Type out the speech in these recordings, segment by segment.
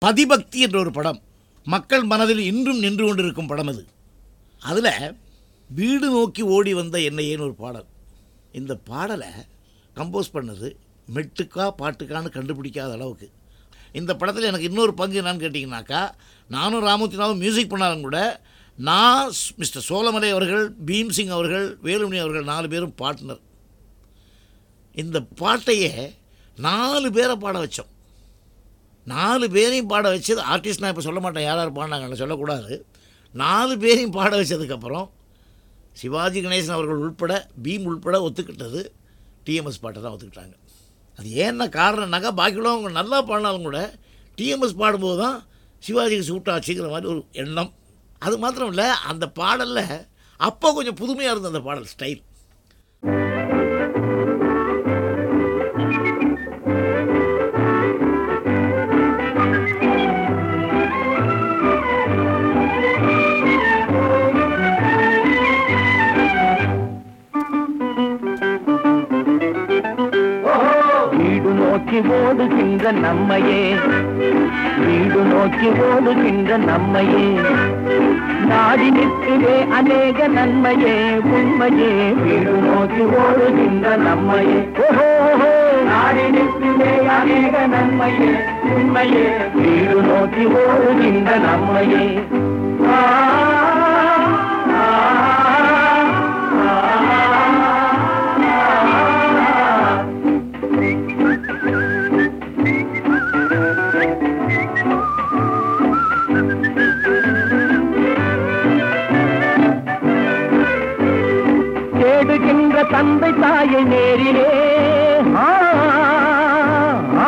பதிபக்தி என்ற ஒரு படம் மக்கள் மனதில் இன்றும் நின்று கொண்டிருக்கும் படம் அது அதில் வீடு நோக்கி ஓடி வந்த என்னையேன்னு ஒரு பாடல் இந்த பாடலை கம்போஸ் பண்ணது மெட்டுக்கா பாட்டுக்கான்னு கண்டுபிடிக்காத அளவுக்கு இந்த படத்தில் எனக்கு இன்னொரு பங்கு என்னன்னு கேட்டிங்கனாக்கா நானும் ராமூர்த்தினாவும் மியூசிக் பண்ணாலும் கூட நான் ஸ்- மிஸ்டர் சோலமலை அவர்கள் பீம்சிங் அவர்கள் வேலுமணி அவர்கள் நாலு பேரும் பார்ட்னர் இந்த பாட்டையே நாலு பேரை பாட வச்சோம் நாலு பேரையும் பாட வச்சது ஆர்டிஸ்ட் நான் இப்போ சொல்ல மாட்டேன் யார் யார் பாடினாங்கன்னு சொல்லக்கூடாது நாலு பேரையும் பாட வச்சதுக்கப்புறம் சிவாஜி கணேசன் அவர்கள் உள்பட பீம் உள்பட ஒத்துக்கிட்டது டிஎம்எஸ் பாட்டை தான் ஒத்துக்கிட்டாங்க அது ஏன்னா காரணம்னாக்கா பாக்கியுள்ள அவங்க நல்லா பாடினாலும் கூட டிஎம்எஸ் பாடும்போது தான் சிவாஜிக்கு சூட் ஆச்சுங்கிற மாதிரி ஒரு எண்ணம் அது மாத்திரம் இல்லை அந்த பாடலில் அப்போ கொஞ்சம் புதுமையாக இருந்த அந்த பாடல் ஸ்டைல் வீடு நோக்கி ஓடுகின்ற நம்மையே வீடு நோக்கி ஓடுகின்ற நம்மையே நாடி நிற்கிறே அநேக நன்மையே உண்மையே வீடு நோக்கி ஓடுகின்ற நம்மையே ஓஹோ நாடி நிற்கிறே அநேக நன்மையே உண்மையே வீடு நோக்கி ஓடுகின்ற நம்மையே ஆ, ஆ, ஆ, ஆ. தேடுகின்ற தந்தை தாயை நேரிலே ஆ, ஆ,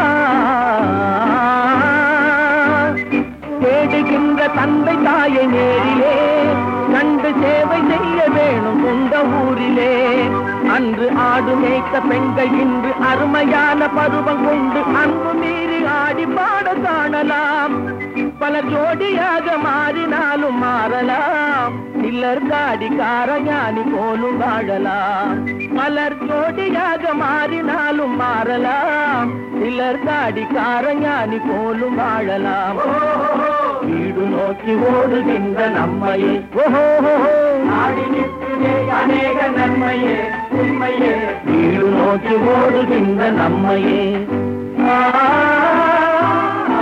தேடுகின்ற தந்தை தாயை நேரிலே கண்டு சேவை செய்ய வேணும் சொந்த ஊரிலே அன்று ஆடு மேய்க்க பெண்கள் இன்று அருமையான பருவம் கொண்டு அன்பு மீறி ஆடி பாட காணலாம் பல ஜோடியாக மாறினாலும் மாறலாம் சிலர் காடிக்கார ஞானி போலும் வாழலாம் பலர் ஜோடியாக மாறினாலும் மாறலாம் சிலர் காடிக்கார ஞானி போலும் வாழலாம் வீடு நோக்கி ஓடுகின்ற நம்மையே ஓஹோ நாடி நிற்கிறே அநேக நன்மையே உண்மையே வீடு நோக்கி ஓடுகின்ற நம்மையே ஆ, ஆ,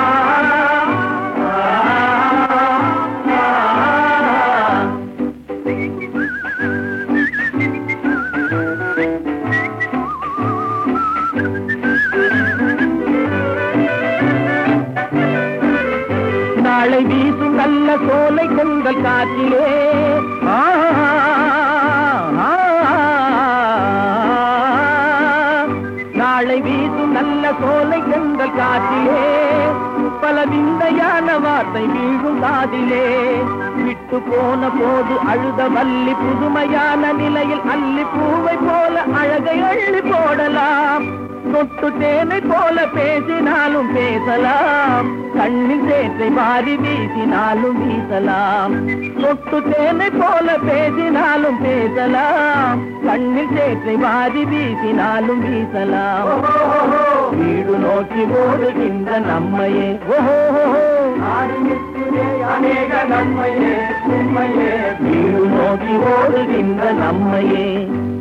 ஆ, ஆ. நாளை வீசும் நல்ல சோலை கொண்டல் காற்றிலே ஆ, ஆ, நாளை வீசும் நல்ல சோலை கொண்டல் காற்றிலே பல விந்தையான வார்த்தை வீழும் காதிலே விட்டு போன போது அழுத வள்ளி புதுமையான நிலையில் அள்ளி பூவை போல அழகை அள்ளி போடலாம் தொட்டு தேனை போல பேசினாலும் பேசலாம் கண்ணில் சேற்றை மாறி வீசினாலும் வீசலாம் தொட்டு தேனை போல பேசினாலும் பேசலாம் கண்ணில் சேற்றை மாறி வீசினாலும் வீசலாம் வீடு நோக்கி ஓடுகின்ற நம்மையே ஓஹோ அநேக நன்மையே உண்மையே வீடு நோக்கி ஓடுகின்ற நம்மையே